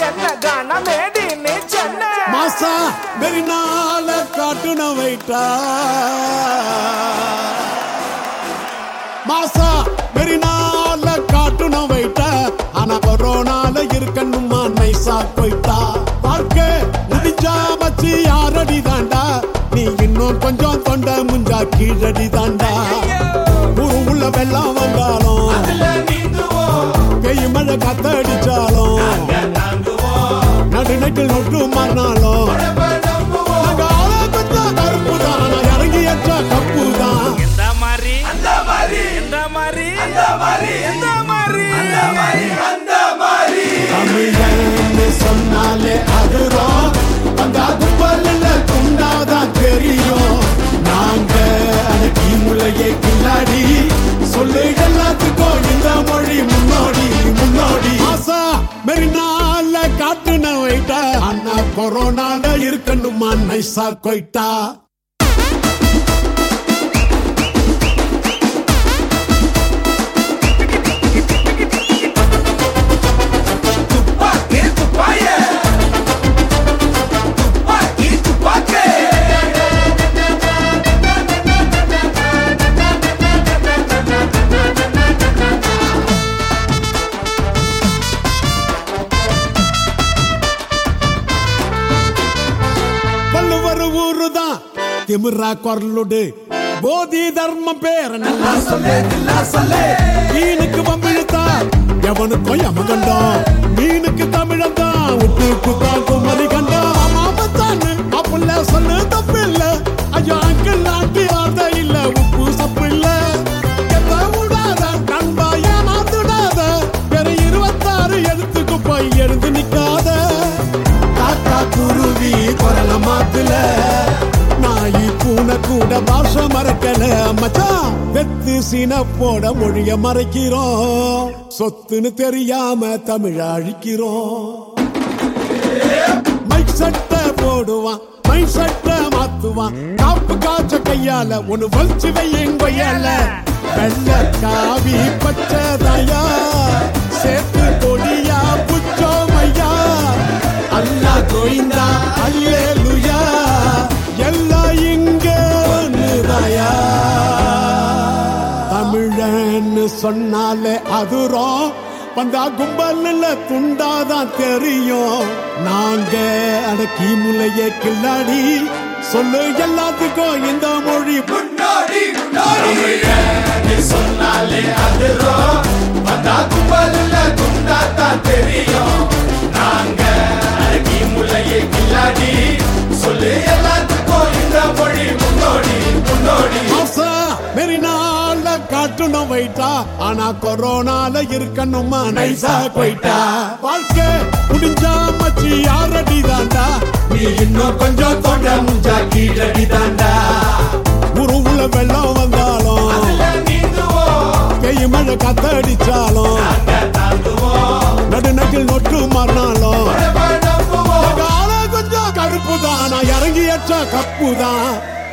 சென்னை கானா மேடி நீ சென்னை மாசா மெரினால காட்டுன வைட்டா மாசா மெரினால காட்டுன வைட்டா ஆனா கொரோனால இருக்கணுமா நைசா போயிட்டா பார்க்க முடிஞ்சா மச்சி யாரடி தாண்டா நீ இன்னும் கொஞ்சம் தொண்ட முஞ்சா கீழடி தாண்டா ஊரு உள்ள வெள்ளம் வந்தாலும் பெய்யும் மழை கத்தடிச்சாலும் நடுநட்டில் நொட்டு மாறினாலும் நாங்க ஆளா கொஞ்சம் கருப்பு தான் நான் இறங்கி ஏற்ற கப்பு தான் எந்த மாதிரி அந்த மாதிரி எந்த மாதிரி அந்த மாதிரி எந்த மாதிரி அந்த மாதிரி தமிழன்னு சொன்னாலே அதுதான் அந்த கும்பல்ல துண்டாதான் தெரியும் நாங்க அடக்கி முளையே கில்லாடி சொல்லு எல்லாத்துக்கும் இந்த மொழி முன்னோடி முன்னோடி ஆசா மெரினால காட்டுன வைட்டா அண்ணா கொரோனால இருக்கணுமா நைசா கொய்ட்டா துப்பாக்கி துப்பாய துப்பாக்கி துப்பாக்கி வள்ளுவர் ஊருதான் திமிரா குரலுடு போதி தர்மம் பேர நல்லா சொல்லு நல்லா சொல்லு மீனுக்கு வம்பிழுத்தா எவனுக்கும் யமகண்டம் மீனுக்கு தமிழந்தான் உப்புக்கு தான் குமரி கண்டம் மாமத்தான்னு அப்புள்ள சொல்லு தப்பு இல்ல ஐயோ அங்கிள் ஆண்டி வார்த்தை இல்ல உப்பு சப்பு இல்ல எத்த விடாத நண்பா ஏமாந்துடாத வேற இருபத்தாறு எழுத்துக்கு போய் எழுந்து நிக்காத காக்கா குருவி குரல மாத்துல நாய் பூனை கூட பாஷ மறக்கல மச்சான் வெத்து சீன போட மொழிய மறைக்கிறோம் சொத்துன்னு தெரியாம தமிழ அழிக்கிறோம் மைக் சட்டை போடுவான் மை சட்டை மாத்துவான் காப்பு காய்ச்ச கையால ஒண்ணு வலிச்சு வையங்கையால வெள்ள காவி பச்சைதயா சேர்த்து கொடியா புச்சோமையா அல்லா கோயிந்தா அல்லேலுயா எல்லாம் இங்க ஒண்ணுதாயா தமிழன்னு சொன்னாலே அதுரும் வந்தா கும்பல்ல துண்டாதான் தெரியும் நாங்க அடக்கி முலையே கில்லாடி சொல்லு எல்லாத்துக்கும் இந்த மொழி முன்னாடி முன்னாடி சொன்னாலே அதுரும் வந்தா கும்பல்ல குண்டாத்தான் தெரியும் நாங்க அழகி முலையை கில்லாடி சொல்லு எல்லாத்துக்கும் இந்த மொழி முன்னோடி முன்னோடி ஆசை மெரினால காட்டணும் வைட்டா ஆனா கொரோனால இருக்கணுமா நைசா போயிட்டா வாழ்க்கை முடிஞ்சா மச்சி யாரடி தாண்டா நீ இன்னும் கொஞ்சம் தொண்ட முஞ்சா கீழடி தாண்டா ஊரு உள்ள வெள்ளம் வந்தாலும் நீந்துவோம் பெய்யும் மழை கத்தடிச்சாலும் நாங்க தாங்குவோம் நடுநக்கில் நொட்டு மாறினாலும் நம்புவோம் கால கொஞ்சம் கருப்பு தான் நான் இறங்கி ஏற்ற கப்பு தான்